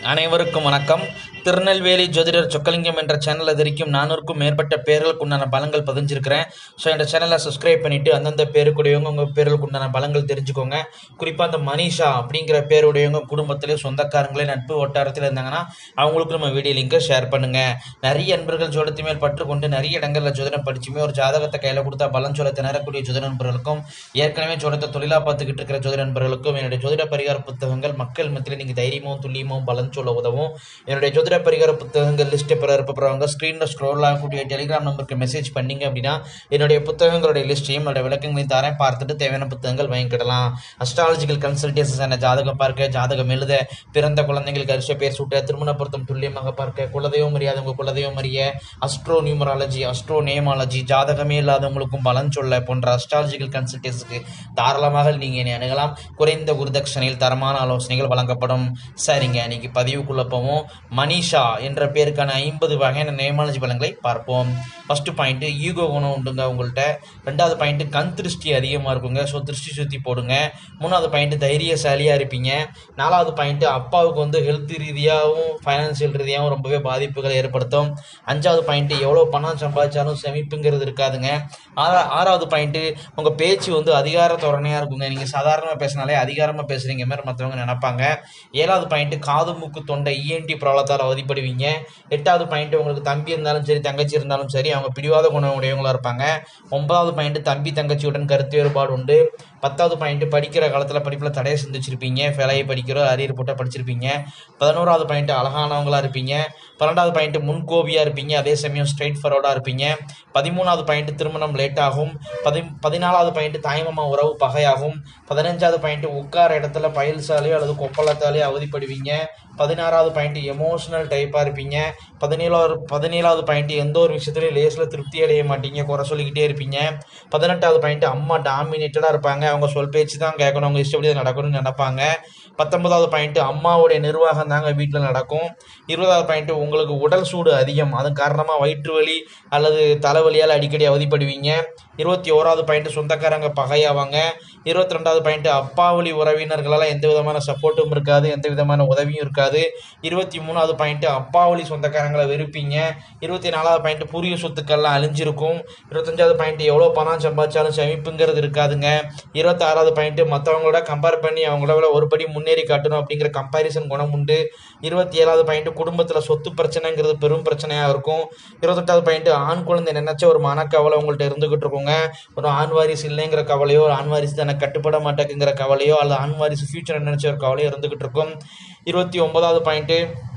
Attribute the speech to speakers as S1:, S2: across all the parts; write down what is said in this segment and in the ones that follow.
S1: அனைவருக்கும் வணக்கம் திருநெல்வேலி ஜோதிடர் சொக்கலிங்கம் என்ற சேனல் அதிரிக்கும் நானூறுக்கும் மேற்பட்ட பேர்களுக்கு உண்டான பலங்கள் பதிஞ்சிருக்கிறேன் ஸோ இந்த சேனலை சப்ஸ்கிரைப் பண்ணிவிட்டு அந்தந்த பேருக்குடையவங்க உங்கள் பேர்களுக்கு உண்டான பலங்கள் தெரிஞ்சுக்கோங்க குறிப்பாக அந்த மனிஷா அப்படிங்கிற பேருடையவங்க குடும்பத்திலே சொந்தக்காரங்களே நட்பு வட்டாரத்தில் இருந்தாங்கன்னா அவங்களுக்கு நம்ம வீடியோ லிங்கை ஷேர் பண்ணுங்கள் நிறைய நண்பர்கள் ஜோடத்து மேல் பற்று கொண்டு நிறைய இடங்களில் ஜோதிடம் படிச்சுமே ஒரு ஜாதகத்தை கையில் கொடுத்தா பலன் சொல்ல திணறக்கூடிய ஜோதிட நண்பர்களுக்கும் ஏற்கனவே ஜோடத்தை தொழிலாக பார்த்துக்கிட்டு இருக்கிற ஜோதிட நண்பர்களுக்கும் என்னுடைய ஜோதிட பரிகார புத்தகங்கள் மக்கள் மத்தியில் நீங்கள் தைரியமும் துல்லியமும் பலன் சொல்ல உதவும் என்னுடைய ஜோதிட பரிகார புத்தகங்கள் லிஸ்ட்டை பெற இருப்பவங்க ஸ்க்ரீனில் ஸ்க்ரோல் ஆகக்கூடிய டெலிகிராம் நம்பருக்கு மெசேஜ் பண்ணீங்க அப்படின்னா என்னுடைய புத்தகங்களுடைய லிஸ்ட்டையும் என்னுடைய விளக்கங்களையும் தரேன் பார்த்துட்டு தேவையான புத்தகங்கள் வாங்கிக்கிடலாம் அஸ்ட்ராலஜிக்கல் கன்சல்டேஷன்ஸ் என ஜாதகம் பார்க்க ஜாதகம் எழுத பிறந்த குழந்தைங்களுக்கு அரிச பேர் சூட்ட திருமண பொருத்தம் துல்லியமாக பார்க்க குலதெய்வம் அறியாதவங்க குலதெய்வம் அறிய அஸ்ட்ரோ நியூமராலஜி அஸ்ட்ரோ நேமாலஜி ஜாதகமே இல்லாதவங்களுக்கும் பலன் சொல்ல போன்ற அஸ்ட்ராலஜிக்கல் கன்சல்டேஷனுக்கு தாராளமாக நீங்கள் என்னை அணுகலாம் குறைந்த குருதட்சணையில் தரமான ஆலோசனைகள் வழங்கப்படும் சரிங்க இன்னைக்கு பதிவுக்குள்ள போவோம் மனிஷா என்ற பேருக்கான ஐம்பது வகையான நேமாலஜி பலன்களை பார்ப்போம் ஃபர்ஸ்ட் பாயிண்ட் ஈகோ குணம் உண்டுங்க உங்கள்கிட்ட ரெண்டாவது பாயிண்ட் கண் திருஷ்டி அதிகமாக இருக்குங்க ஸோ திருஷ்டி சுற்றி போடுங்க மூணாவது பாயிண்ட் தைரியசாலியாக இருப்பீங்க நாலாவது பாயிண்ட் அப்பாவுக்கு வந்து ஹெல்த் ரீதியாகவும் ஃபைனான்சியல் ரீதியாகவும் ரொம்பவே பாதிப்புகளை ஏற்படுத்தும் அஞ்சாவது பாயிண்ட் எவ்வளோ பணம் சம்பாதிச்சாலும் செமிப்புங்கிறது இருக்காதுங்க ஆறா ஆறாவது பாயிண்ட்டு உங்கள் பேச்சு வந்து அதிகார தோரணையாக இருக்குங்க நீங்கள் சாதாரணமாக பேசினாலே அதிகாரமாக பேசுகிறீங்க மாதிரி மற்றவங்க நினைப்பாங்க ஏழாவது பாயிண்ட் காது மூக்கு தொண்டை இஎன்டி ப்ராப்ளத்தால் அவதிப்படுவீங்க எட்டாவது பாயிண்ட் உங்களுக்கு தம்பி இருந்தாலும் சரி தங்கச்சி இருந்தாலும் சரி அவங்க பிடிவாத குணம் உடையவங்களா இருப்பாங்க ஒன்பதாவது பாயிண்ட் தம்பி தங்கச்சியுடன் கருத்து வேறுபாடு உண்டு பத்தாவது பாயிண்ட் படிக்கிற காலத்தில் படிப்பில் தடையை சந்திச்சிருப்பீங்க ஃபெலையை படிக்கிறோம் அரியர் போட்டால் படிச்சிருப்பீங்க பதினோராவது பாயிண்ட் அழகானவங்களா இருப்பீங்க பன்னெண்டாவது பாயிண்ட் முன்கோபியாக இருப்பீங்க அதே சமயம் ஸ்ட்ரைட் ஃபார்வர்டாக இருப்பீங்க பதிமூணாவது பாயிண்ட் திருமணம் லேட் ஆகும் பதி பதினாலாவது பாயிண்ட் தாய்மாமா உறவு பகையாகும் பதினஞ்சாவது பாயிண்ட் உட்கார இடத்துல பயல்சாலையோ அல்லது கொப்பளத்தாலேயோ அவதிப்படுவீங்க பதினாறாவது பாயிண்ட் எமோஷனல் டைப்பாக இருப்பீங்க பதினேழாவது பதினேழாவது பாயிண்ட் எந்த ஒரு விஷயத்துலையும் லேஸில் திருப்தி அடைய மாட்டீங்க குறை சொல்லிக்கிட்டே இருப்பீங்க பதினெட்டாவது பாயிண்ட் அம்மா டாமினேட்டடாக இருப்பாங்க அவங்க சொல் பேச்சு தான் கேட்கணும் அவங்க இஷ்டப்படி தான் நடக்கணும்னு நினைப்பாங்க பத்தொன்பதாவது பாயிண்ட் அம்மாவுடைய நிர்வாகம் தாங்க வீட்டில் நடக்கும் இருபதாவது பாயிண்ட் உங்களுக்கு உடல் சூடு அதிகம் அதன் காரணமாக வயிற்று வலி அல்லது தலைவலியால் அடிக்கடி அவதிப்படுவீங்க இருபத்தி ஓராவது பாயிண்ட் சொந்தக்காரங்க பகையாவாங்க இருபத்தி ரெண்டாவது பாயிண்ட் அப்பாவளி உறவினர்களால் எந்த விதமான சப்போர்ட்டும் இருக்காது எந்த விதமான உதவியும் இருக்காது இருபத்தி மூணாவது பாயிண்ட் அப்பாவளி சொந்தக்காரங்களை வெறுப்பீங்க இருபத்தி நாலாவது பாயிண்ட் பூரிய சொத்துக்கள்லாம் அழிஞ்சிருக்கும் இருபத்தஞ்சாவது பாயிண்ட் எவ்வளோ பணம் சம்பாதிச்சாலும் செமிப்புங்கிறது இருக்காதுங்க இருபத்தி ஆறாவது பாயிண்ட் மற்றவங்களோட கம்பேர் பண்ணி அவங்களோட ஒரு படி முன்னேறி காட்டணும் அப்படிங்கிற கம்பாரிசன் குணம் உண்டு இருபத்தி ஏழாவது பாயிண்ட் குடும்பத்தில் சொத்து பிரச்சனைங்கிறது பெரும் பிரச்சனையாக இருக்கும் இருபத்தெட்டாவது பாயிண்ட் ஆண் குழந்தை நினைச்ச ஒரு மனக்கவலை உங்கள்கிட்ட இருந்துகிட்டு இருக்குங்க ஒரு ஆண் வாரிசு இல்லைங்கிற கவலையோ ஒரு ஆண் வாரிசு தனக்கு கட்டுப்பட மாட்டேங்குங்கிற கவலையோ அல்லது ஆண் வாரிசு ஃபியூச்சர் நினைச்ச ஒரு கவலையோ இருந்துகிட்டு இருக்கும் இருபத்தி ஒன்பதாவது பாயிண்ட்டு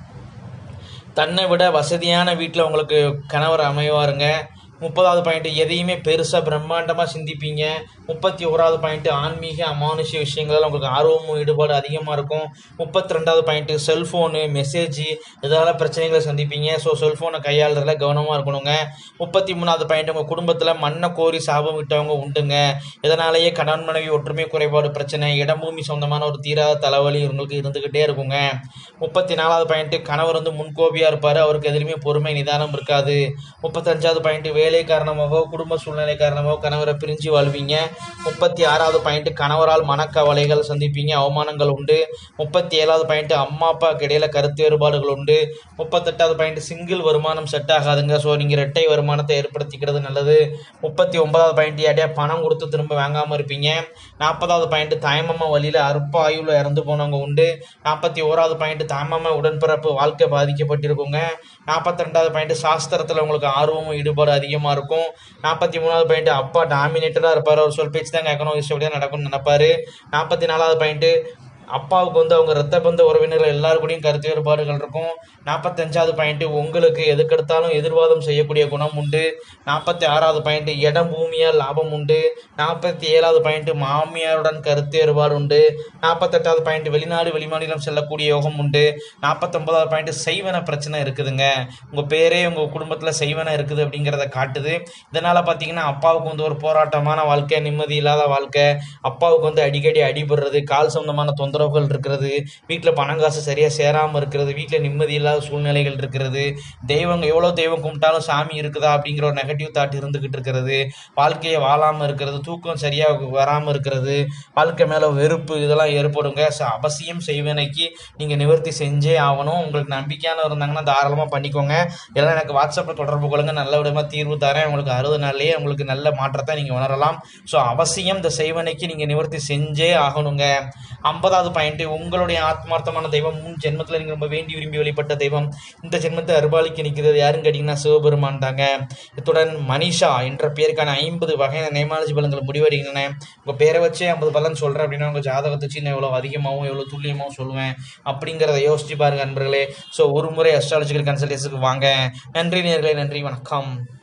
S1: தன்னை விட வசதியான வீட்டில் உங்களுக்கு கணவர் அமைவாருங்க முப்பதாவது பாயிண்ட் எதையுமே பெருசாக பிரம்மாண்டமாக சிந்திப்பீங்க முப்பத்தி ஓராவது பாயிண்ட் ஆன்மீக அமானுஷ்ய விஷயங்கள்ல உங்களுக்கு ஆர்வமும் ஈடுபாடு அதிகமாக இருக்கும் முப்பத்தி ரெண்டாவது பாயிண்ட் செல்ஃபோனு மெசேஜ் இதால பிரச்சனைகளை சந்திப்பீங்க ஸோ செல்ஃபோனை கையாளுறதுல கவனமாக இருக்கணுங்க முப்பத்தி மூணாவது பாயிண்ட் உங்கள் குடும்பத்தில் மண்ணை கோரி சாபம் விட்டவங்க உண்டுங்க இதனாலேயே கணவன் மனைவி ஒற்றுமை குறைபாடு பிரச்சனை இடம் பூமி சொந்தமான ஒரு தீராத தலைவலி உங்களுக்கு இருந்துக்கிட்டே இருக்குங்க முப்பத்தி நாலாவது பாயிண்ட் கணவர் வந்து முன்கோபியாக இருப்பார் அவருக்கு எதிலுமே பொறுமை நிதானம் இருக்காது முப்பத்தஞ்சாவது பாயிண்ட் வேலை காரணமாகவோ குடும்ப சூழ்நிலை காரணமாகவோ கணவரை பிரிஞ்சு வாழ்வீங்க முப்பத்தி ஆறாவது பாயிண்ட் கணவரால் மனக்கவலைகள் சந்திப்பீங்க அவமானங்கள் உண்டு முப்பத்தி ஏழாவது பாயிண்ட் அம்மா அப்பாவுக்கு இடையில கருத்து வேறுபாடுகள் உண்டு முப்பத்தெட்டாவது பாயிண்ட் சிங்கிள் வருமானம் செட் ஆகாதுங்க ஸோ நீங்கள் இரட்டை வருமானத்தை ஏற்படுத்திக்கிறது நல்லது முப்பத்தி ஒன்பதாவது பாயிண்ட் யார்ட்டையா பணம் கொடுத்து திரும்ப வாங்காமல் இருப்பீங்க நாற்பதாவது பாயிண்ட் தாய்மாமா வழியில் அற்ப ஆயுளில் இறந்து போனவங்க உண்டு நாற்பத்தி ஓராவது பாயிண்ட் தாய்மாமா உடன்பிறப்பு வாழ்க்கை பாதிக்கப்பட்டிருக்குங்க நாற்பத்தி ரெண்டாவது பாயிண்ட் சாஸ்திரத்தில் உங்களுக்கு ஆர்வமும் ஈடுபாடு அதிகமாக இருக்கும் நாற்பத்தி மூணாவது பாயிண்ட் அப்பா டாமினேட்டடாக இருப்பார் அவர் சொல் பேச்சு தான் கேட்கணும் இஷ்டப்படியாக நடக்கும்னு நினைப்பாரு நாற்பத்தி நாலாவது பாயிண்ட்டு அப்பாவுக்கு வந்து அவங்க ரத்த பந்த உறவினர்கள் எல்லாரு கூடயும் கருத்து வேறுபாடுகள் இருக்கும் நாற்பத்தஞ்சாவது பாயிண்ட்டு உங்களுக்கு எதுக்கெடுத்தாலும் எதிர்வாதம் செய்யக்கூடிய குணம் உண்டு நாற்பத்தி ஆறாவது பாயிண்ட்டு இடம் பூமியால் லாபம் உண்டு நாற்பத்தி ஏழாவது பாயிண்ட்டு மாமியாருடன் கருத்து வேறுபாடு உண்டு நாற்பத்தெட்டாவது பாயிண்ட் வெளிநாடு வெளிமாநிலம் செல்லக்கூடிய யோகம் உண்டு நாற்பத்தொன்பதாவது பாயிண்ட் செய்வன பிரச்சனை இருக்குதுங்க உங்கள் பேரே உங்கள் குடும்பத்தில் செய்வன இருக்குது அப்படிங்கிறத காட்டுது இதனால் பார்த்தீங்கன்னா அப்பாவுக்கு வந்து ஒரு போராட்டமான வாழ்க்கை நிம்மதி இல்லாத வாழ்க்கை அப்பாவுக்கு வந்து அடிக்கடி அடிபடுறது கால் சொந்தமான தொந்தரவு தொந்தரவுகள் இருக்கிறது வீட்டில் பணம் காசு சரியாக சேராமல் இருக்கிறது வீட்டில் நிம்மதி இல்லாத சூழ்நிலைகள் இருக்கிறது தெய்வம் எவ்வளோ தெய்வம் கும்பிட்டாலும் சாமி இருக்குதா அப்படிங்கிற ஒரு நெகட்டிவ் தாட் இருந்துக்கிட்டு இருக்கிறது வாழ்க்கையை வாழாமல் இருக்கிறது தூக்கம் சரியாக வராமல் இருக்கிறது வாழ்க்கை மேலே வெறுப்பு இதெல்லாம் ஏற்படுங்க ஸோ அவசியம் செய்வனைக்கு நீங்கள் நிவர்த்தி செஞ்சே ஆகணும் உங்களுக்கு நம்பிக்கையான இருந்தாங்கன்னா தாராளமாக பண்ணிக்கோங்க எல்லாம் எனக்கு வாட்ஸ்அப்பில் தொடர்பு கொள்ளுங்க நல்ல விதமாக தீர்வு தரேன் உங்களுக்கு அறுபது நாள்லேயே உங்களுக்கு நல்ல மாற்றத்தை நீங்கள் உணரலாம் ஸோ அவசியம் இந்த செய்வனைக்கு நீங்கள் நிவர்த்தி செஞ்சே ஆகணுங்க ஐம்பதாவது பாயிண்ட் உங்களுடைய ஆத்மார்த்தமான தெய்வம் முன் ஜென்மத்தில் நீங்கள் ரொம்ப வேண்டி விரும்பி வழிபட்ட தெய்வம் இந்த ஜென்மத்தை அருபாலிக்கு நிற்கிறது யாருன்னு கேட்டிங்கன்னா சிவபெருமான் தாங்க இத்துடன் மனிஷா என்ற பேருக்கான ஐம்பது வகையான நேமாலஜி பலன்கள் முடிவடைகின்றன உங்கள் பேரை வச்சே ஐம்பது பலன் சொல்கிறேன் அப்படின்னா உங்கள் ஜாதகத்தை வச்சு நான் எவ்வளோ அதிகமாகவும் எவ்வளோ துல்லியமாகவும் சொல்லுவேன் அப்படிங்கிறத யோசிச்சு பாருங்க நண்பர்களே ஸோ ஒரு முறை அஸ்ட்ராலஜிக்கல் கன்சல்டேஷனுக்கு வாங்க நன்றி நேர்களே நன்றி வணக்கம்